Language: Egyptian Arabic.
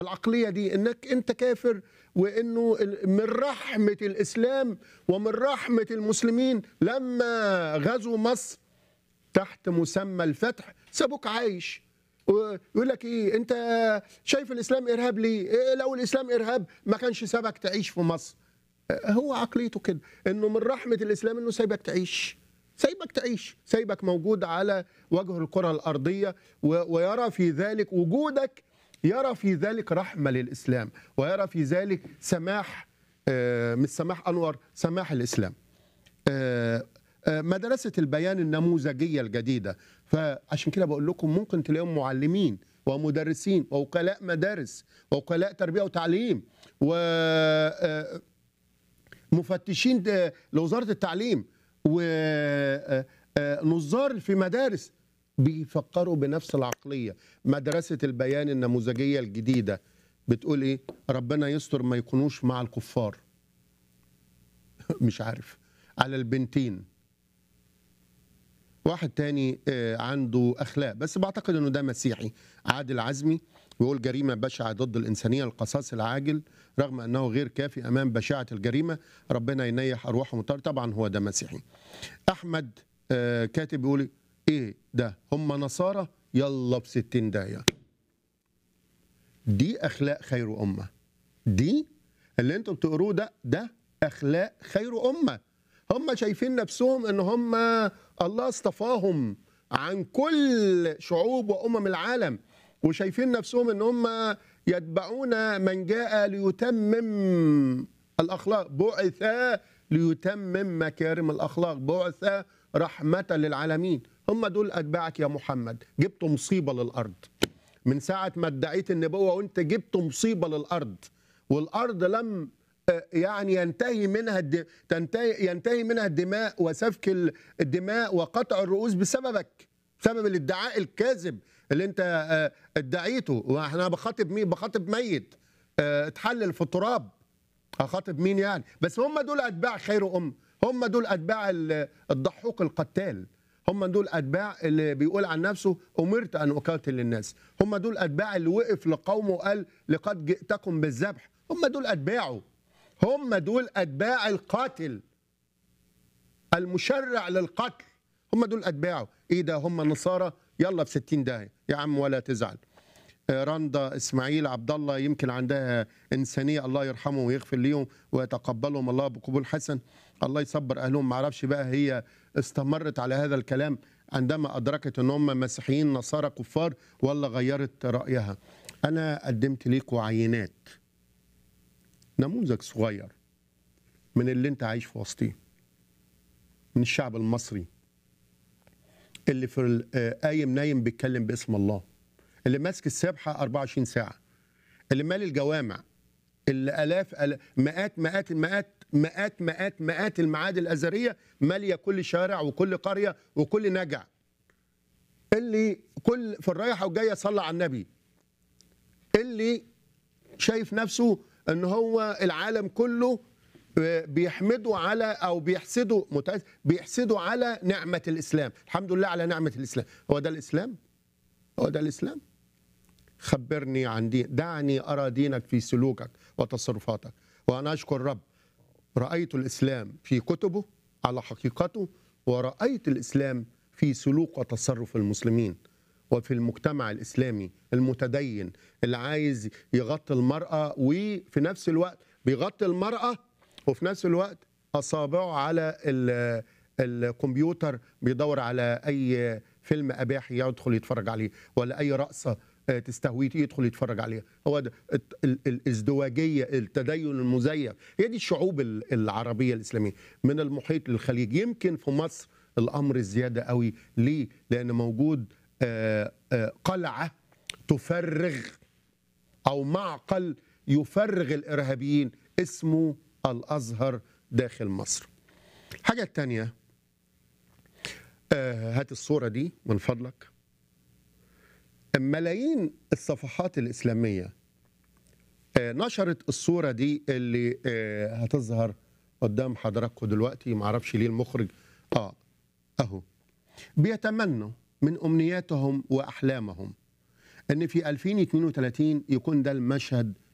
العقليه دي انك انت كافر وانه ال- من رحمه الاسلام ومن رحمه المسلمين لما غزوا مصر تحت مسمى الفتح سابوك عايش ويقول لك ايه انت شايف الاسلام ارهاب ليه؟ إيه لو الاسلام ارهاب ما كانش سابك تعيش في مصر. هو عقليته كده انه من رحمه الاسلام انه سايبك تعيش سايبك تعيش سايبك موجود على وجه الكره الارضيه و- ويرى في ذلك وجودك يرى في ذلك رحمه للاسلام ويرى في ذلك سماح آه، مش سماح انور سماح الاسلام آه، آه، مدرسة البيان النموذجية الجديدة فعشان كده بقول لكم ممكن تلاقيهم معلمين ومدرسين ووكلاء مدارس ووكلاء تربية وتعليم و آه، مفتشين د- لوزارة التعليم ونظار في مدارس بيفكروا بنفس العقلية مدرسة البيان النموذجية الجديدة بتقول ايه ربنا يستر ما يكونوش مع الكفار مش عارف على البنتين واحد تاني آه، عنده اخلاق بس بعتقد انه ده مسيحي عادل عزمي بيقول جريمه بشعه ضد الانسانيه القصاص العاجل رغم انه غير كافي امام بشاعه الجريمه ربنا ينيح ارواحهم الطاهرة. طبعا هو ده مسيحي احمد آه، كاتب بيقول ايه ده هم نصارى يلا في 60 داهيه دي اخلاق خير امه دي اللي انتوا بتقروه ده ده اخلاق خير امه هم شايفين نفسهم ان هم الله اصطفاهم عن كل شعوب وامم العالم وشايفين نفسهم ان هم يتبعون من جاء ليتمم الاخلاق بعث ليتمم مكارم الاخلاق بعث رحمه للعالمين هم دول اتباعك يا محمد جبتوا مصيبه للارض من ساعة ما ادعيت النبوة وانت جبت مصيبة للأرض والأرض لم آه، يعني ينتهي منها الد... تنتهي ينتهي منها الدماء وسفك ال- الدماء وقطع الرؤوس بسببك بسبب الادعاء الكاذب اللي انت آه، ادعيته واحنا بخاطب مين بخاطب ميت آه، اتحلل في التراب هخاطب مين يعني بس هم دول اتباع خير ام هم دول اتباع ال- الضحوك القتال هم دول اتباع اللي بيقول عن نفسه امرت ان اقاتل الناس هم دول اتباع اللي وقف لقومه وقال لقد جئتكم بالذبح هم دول اتباعه هم دول اتباع القاتل المشرع للقتل هم دول اتباعه ايه ده هم نصارى يلا في 60 داهيه يا عم ولا تزعل آه، رندا اسماعيل عبد الله يمكن عندها انسانيه الله يرحمهم ويغفر ليهم ويتقبلهم الله بقبول حسن الله يصبر اهلهم ما اعرفش بقى هي استمرت على هذا الكلام عندما ادركت ان هم مسيحيين نصارى كفار ولا غيرت رايها انا قدمت ليكوا عينات نموذج صغير من اللي انت عايش في وسطيه من الشعب المصري اللي في ال- آه، قايم نايم بيتكلم باسم الله اللي ماسك السبحه 24 ساعه اللي مالي الجوامع اللي الاف أل- مئات مئات مئات مئات مئات مئات المعاد الازهريه ماليه كل شارع وكل قريه وكل نجع اللي كل في الرايحه والجايه صلى على النبي اللي شايف نفسه ان هو العالم كله بيحمدوا على او بيحسدوا متأسف بيحسدوا على نعمه الاسلام الحمد لله على نعمه الاسلام هو ده الاسلام هو ده الاسلام خبرني عن دين دعني ارى دينك في سلوكك وتصرفاتك وانا اشكر رب رايت الاسلام في كتبه على حقيقته ورايت الاسلام في سلوك وتصرف المسلمين وفي المجتمع الاسلامي المتدين اللي عايز يغطي المراه وفي نفس الوقت بيغطي المراه وفي نفس الوقت اصابعه على ال- الكمبيوتر بيدور على اي فيلم اباحي يدخل يتفرج عليه ولا اي رقصه آه، تستهويه يدخل يتفرج عليها هو ده الت- ال- الازدواجيه التدين المزيف هي دي الشعوب ال- العربيه الاسلاميه من المحيط للخليج يمكن في مصر الامر زياده قوي ليه لان موجود آه، آه، قلعه تفرغ او معقل يفرغ الارهابيين اسمه الازهر داخل مصر الحاجه الثانيه هات الصوره دي من فضلك ملايين الصفحات الاسلاميه آه، نشرت الصوره دي اللي آه، هتظهر قدام حضراتكم دلوقتي معرفش ليه المخرج اه اهو بيتمنوا من امنياتهم واحلامهم ان في 2032 يكون ده المشهد